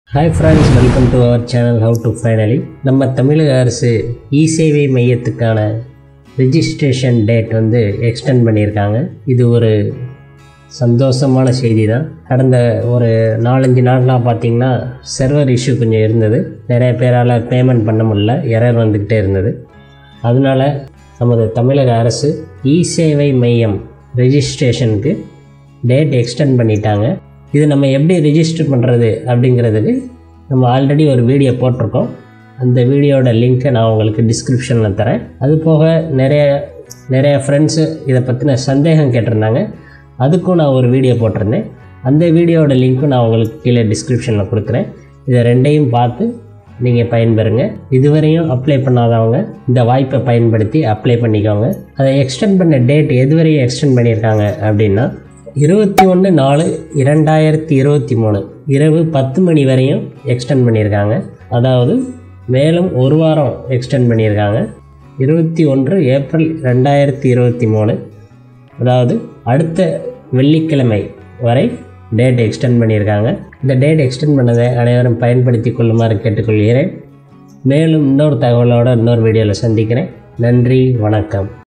hi friends welcome to our channel how to finally நம்ம தமிழக அரசு இ சேவை மையத்துக்கான ரிஜிஸ்ட்ரேஷன் டேட் வந்து எக்ஸ்டெண்ட் பண்ணியிருக்காங்க இது ஒரு சந்தோஷமான செய்தி தான் கடந்த ஒரு நாலஞ்சு நாளாக பார்த்தீங்கன்னா சர்வர் இஷ்யூ கொஞ்சம் இருந்தது நிறைய பேரால் பேமெண்ட் பண்ண முடியல எரர் வந்துக்கிட்டே இருந்தது அதனால நமது தமிழக அரசு இ சேவை மையம் ரெஜிஸ்ட்ரேஷனுக்கு டேட் எக்ஸ்டெண்ட் பண்ணிட்டாங்க இது நம்ம எப்படி ரெஜிஸ்டர் பண்ணுறது அப்படிங்கிறதுக்கு நம்ம ஆல்ரெடி ஒரு வீடியோ போட்டிருக்கோம் அந்த வீடியோட லிங்க்கை நான் உங்களுக்கு டிஸ்கிரிப்ஷனில் தரேன் அது போக நிறைய நிறைய ஃப்ரெண்ட்ஸு இதை பற்றின சந்தேகம் கேட்டிருந்தாங்க அதுக்கும் நான் ஒரு வீடியோ போட்டிருந்தேன் அந்த வீடியோட லிங்க்கும் நான் உங்களுக்கு கீழே டிஸ்கிரிப்ஷனில் கொடுக்குறேன் இதை ரெண்டையும் பார்த்து நீங்கள் பயன்பெறுங்க இதுவரையும் அப்ளை பண்ணாதவங்க இந்த வாய்ப்பை பயன்படுத்தி அப்ளை பண்ணிக்கோங்க அதை எக்ஸ்டெண்ட் பண்ண டேட் எதுவரையும் எக்ஸ்டெண்ட் பண்ணியிருக்காங்க அப்படின்னா இருபத்தி ஒன்று நாலு இரண்டாயிரத்தி இருபத்தி மூணு இரவு பத்து மணி வரையும் எக்ஸ்டெண்ட் பண்ணியிருக்காங்க அதாவது மேலும் ஒரு வாரம் எக்ஸ்டெண்ட் பண்ணியிருக்காங்க இருபத்தி ஒன்று ஏப்ரல் ரெண்டாயிரத்தி இருபத்தி மூணு அதாவது அடுத்த வெள்ளிக்கிழமை வரை டேட் எக்ஸ்டெண்ட் பண்ணியிருக்காங்க இந்த டேட் எக்ஸ்டெண்ட் பண்ணதை அனைவரும் பயன்படுத்தி கொள்ளுமாறு கேட்டுக்கொள்கிறேன் மேலும் இன்னொரு தகவலோடு இன்னொரு வீடியோவில் சந்திக்கிறேன் நன்றி வணக்கம்